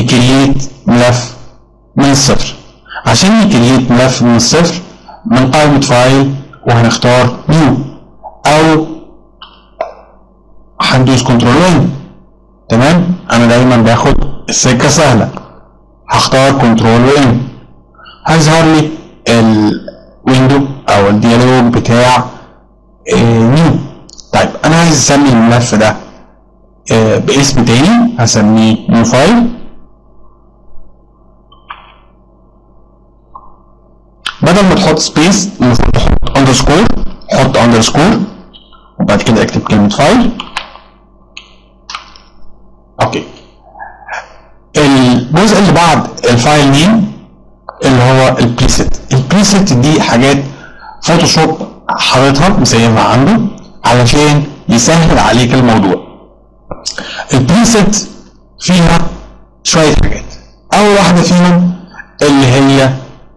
نكريت ملف من الصفر عشان نكريت ملف من الصفر من قائمة فايل وهنختار نيو أو هندوس كنترول وين تمام أنا دايما باخد السكة سهلة هختار كنترول وين هيظهر لي الويندو أو الديالوج بتاع نيو طيب أنا عايز أسمي الملف ده آه، باسم تاني هسميه نيو فايل بدل ما تحط سبيس المفروض تحط اندرسكور حط اندرسكور وبعد كده اكتب كلمة فايل اوكي الجزء اللي بعد الفايل نيم اللي هو البريسيت البريسيت دي حاجات فوتوشوب حاططها مسيبها عنده علشان يسهل عليك الموضوع البريسيت فيها شوية حاجات أول واحدة فيهم اللي هي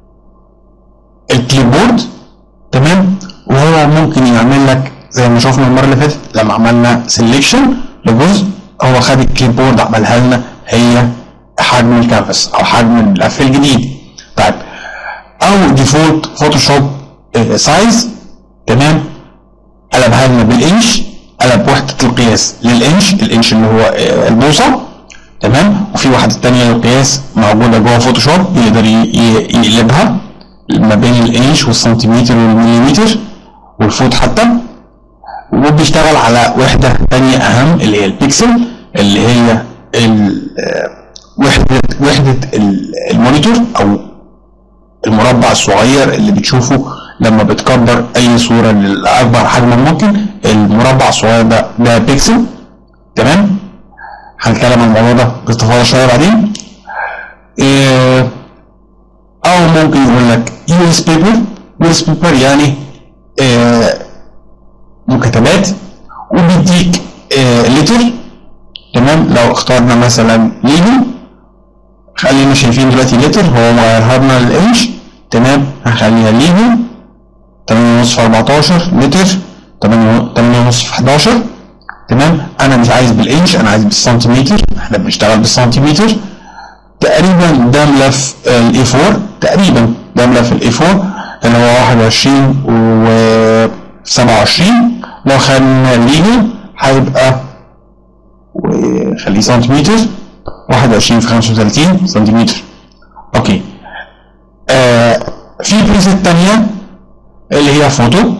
الكيبورد تمام وهو ممكن يعمل لك زي ما شفنا المرة اللي فاتت لما عملنا سيلكشن لجزء هو خد الكيبورد عملها لنا هي حجم الكانفاس أو حجم الملف الجديد طيب أو ديفولت فوتوشوب سايز تمام قلبها لنا بالانش قلب وحدة القياس للانش الانش اللي هو آه، البوصة تمام وفي واحدة تانية للقياس موجودة جوه فوتوشوب يقدر ي- ي- يقلبها ما بين الانش والسنتيمتر والمليمتر والفوت حتى وبيشتغل على وحدة تانية أهم اللي هي البيكسل اللي هي ال- آه، وحدة وحدة ال- المونيتور أو المربع الصغير اللي بتشوفه لما بتكبر اي صوره لاكبر حجم ممكن المربع الصغير ده ده بيكسل تمام هنتكلم عن الموضوع ده باستفاضه شويه بعدين إيه او ممكن يقول لك يو اس بيبر يو اس بيبر يعني إيه مكتبات وبيديك إيه لتر تمام لو اخترنا مثلا ليجو خلينا شايفين دلوقتي لتر هو مغيرها لنا للانش تمام هخليها ليجو 8 ونص في 14 لتر 8 8 ونص في 11 تمام انا مش عايز بالانش انا عايز بالسنتيمتر احنا بنشتغل بالسنتيمتر تقريبا ده ملف الاي 4 تقريبا ده ملف الاي 4 اللي هو 21 و 27 لو خدنا ليجو هيبقى وخليه سنتيمتر 21 في 35 سنتيمتر اوكي آه في بريسيت تانية اللي هي فوتو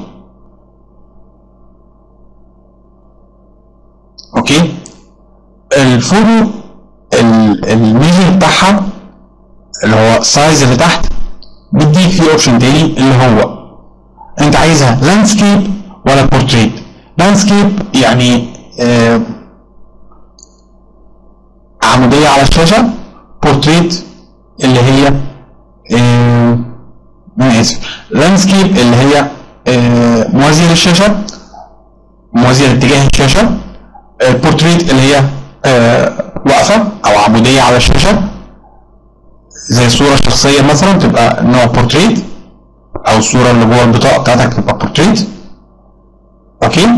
اوكي الفوتو ال- الميجر بتاعها اللي هو السايز اللي تحت بيديك فيه اوبشن تاني اللي هو انت عايزها لاندسكيب ولا بورتريت لاندسكيب يعني آه عمودية على الشاشة بورتريت اللي هي آه انا اسف لاندسكيب اللي هي آه موازية للشاشة موازية لاتجاه الشاشة البورتريت اللي هي آه واقفة او عمودية على الشاشة زي صورة شخصية مثلا تبقى نوع بورتريت او الصورة اللي جوه البطاقة بتاعتك تبقى بورتريت اوكي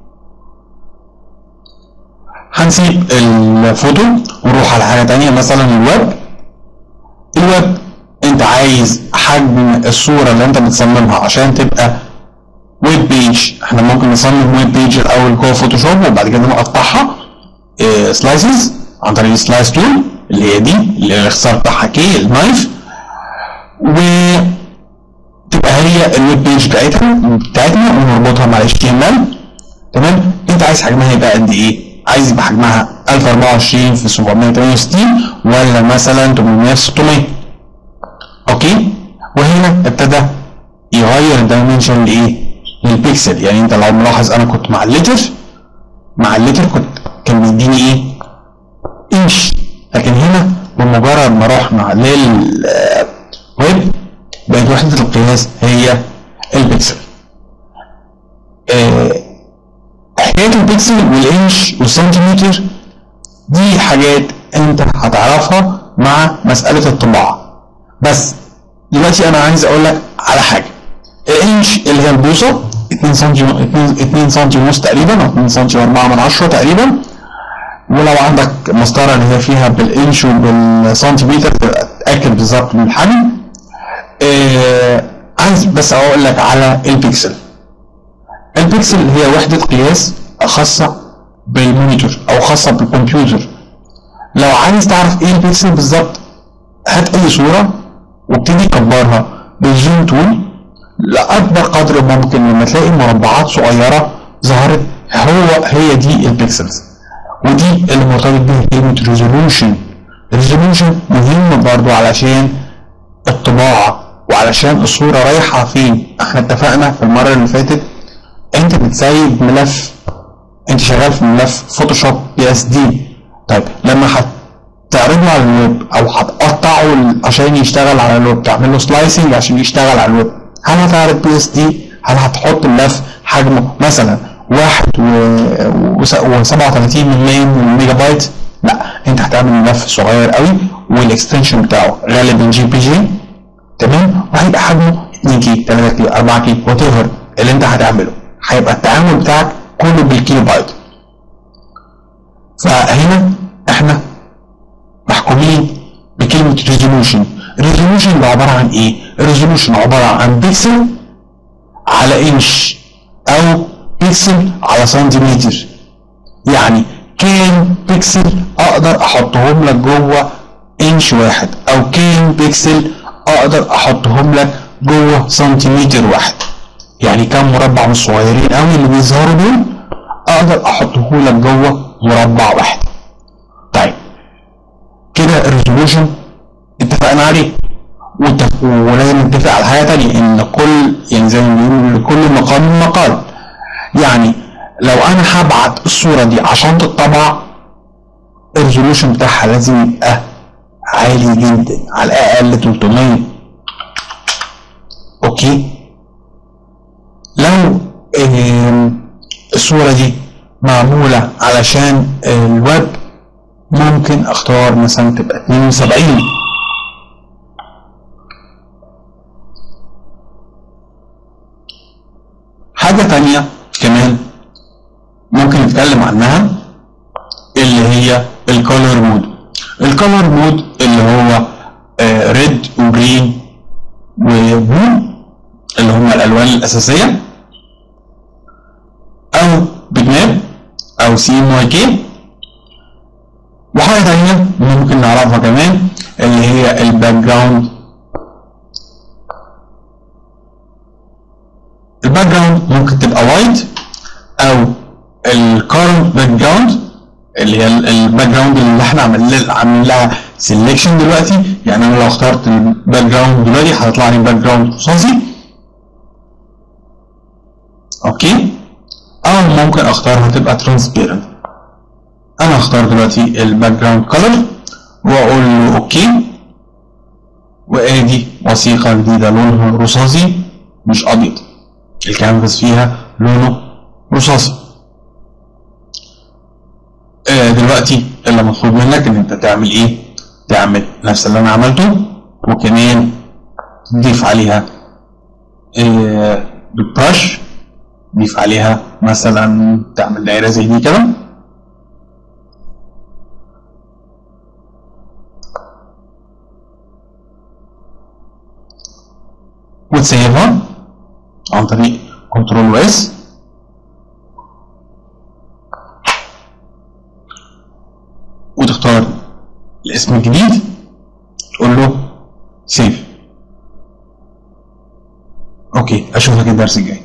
هنسيب الفوتو ونروح على حاجة تانية مثلا الويب الويب انت عايز حجم الصورة اللي انت بتصممها عشان تبقى ويب بيج احنا ممكن نصمم ويب بيج الاول جوه فوتوشوب وبعد كده نقطعها سلايسز عن طريق السلايس تول اللي هي دي اللي الاختصار بتاعها كي النايف و تبقى هي الويب بيج بتاعتها بتاعتنا ونربطها مع اتش تي ام ال تمام انت عايز حجمها يبقى قد ايه؟ عايز يبقى حجمها 1024 في 768 ولا مثلا 800 في 600 اوكي وهنا ابتدى يغير الدايمنشن لايه؟ للبيكسل يعني انت لو ملاحظ انا كنت مع الليتر مع الليتر كنت كان بيديني ايه؟ انش لكن هنا بمجرد ما رحنا للويب بقت وحدة القياس هي البكسل آه، حكاية البكسل والانش والسنتيمتر دي حاجات انت هتعرفها مع مسألة الطباعة بس دلوقتي انا عايز اقول لك على حاجة الانش اللي هي البوصة 2 سم 2 سم ونص تقريبا او 2 سم و4 من 10 تقريبا ولو عندك مسطره اللي هي فيها بالانش وبالسنتيمتر تتاكد بالظبط من الحجم آه عايز بس اقول لك على البيكسل البيكسل هي وحده قياس خاصه بالمونيتور او خاصه بالكمبيوتر لو عايز تعرف ايه البيكسل بالظبط هات اي صوره وابتدي كبرها بالزوم تول لاكبر قدر ممكن لما تلاقي مربعات صغيره ظهرت هو هي دي البيكسلز ودي اللي مرتبط بيها كلمه ريزولوشن ريزولوشن مهم برضو علشان الطباعه وعلشان الصوره رايحه فين احنا اتفقنا في المره اللي فاتت انت بتسيب ملف انت شغال في ملف فوتوشوب بي اس دي طيب لما هتعرضه على الويب او هتقطعه عشان يشتغل على الويب تعمل له سلايسنج عشان يشتغل على الويب هل هتعرض بي اس دي هل هتحط الملف حجمه مثلا واحد و 37 من ميجا بايت لا انت هتعمل ملف صغير قوي والاكستنشن بتاعه غالبا جي بي جي تمام وهيبقى حجمه 2 كي 3 كي 4 كي وات ايفر اللي انت هتعمله هيبقى التعامل بتاعك كله بالكيلو بايت فهنا احنا محكومين بكلمة ريزولوشن الريزولوشن ده عبارة عن ايه؟ الريزولوشن عبارة عن بيكسل على انش او بيكسل على سنتيمتر يعني كام بيكسل اقدر احطهم لك جوه انش واحد او كام بيكسل اقدر احطهم لك جوه سنتيمتر واحد يعني كام مربع من الصغيرين قوي اللي بيظهروا دول اقدر احطه لك جوه مربع واحد طيب كده الريزولوشن اتفقنا عليه ولازم نتفق على حاجه تانية ان كل يعني زي ما بيقولوا لكل مقام مقال يعني لو انا هبعت الصوره دي عشان تطبع الريزولوشن بتاعها لازم يبقى عالي جدا على الاقل 300 اوكي لو الصوره دي معموله علشان الويب ممكن اختار مثلا تبقى 72 حاجة تانية كمان ممكن نتكلم عنها اللي هي الكولر مود الكولر مود اللي هو ريد وجرين وبلو اللي هما الالوان الاساسيه او بجناب او سي ام واي كي وحاجه تانية ممكن نعرفها كمان اللي هي الباك جراوند الباك جراوند ممكن تبقى وايت او الكارنت باك جراوند اللي هي الباك جراوند اللي احنا عاملين عاملين لها سيلكشن دلوقتي يعني انا لو اخترت الباك جراوند دلوقتي هيطلع لي باك جراوند رصاصي اوكي او ممكن اختارها تبقى ترانسبيرنت انا هختار دلوقتي الباك جراوند كلر واقول له اوكي وادي وثيقه جديده لونها رصاصي مش ابيض الكانفاس فيها لونه رصاصي آه دلوقتي اللي مطلوب منك ان انت تعمل ايه تعمل نفس اللي انا عملته وكمان تضيف عليها آه بالبرش تضيف عليها مثلا تعمل دايره زي دي كده وتسيبها عن طريق كنترول واس وتختار الاسم الجديد تقول له سيف اوكي اشوفك الدرس الجاي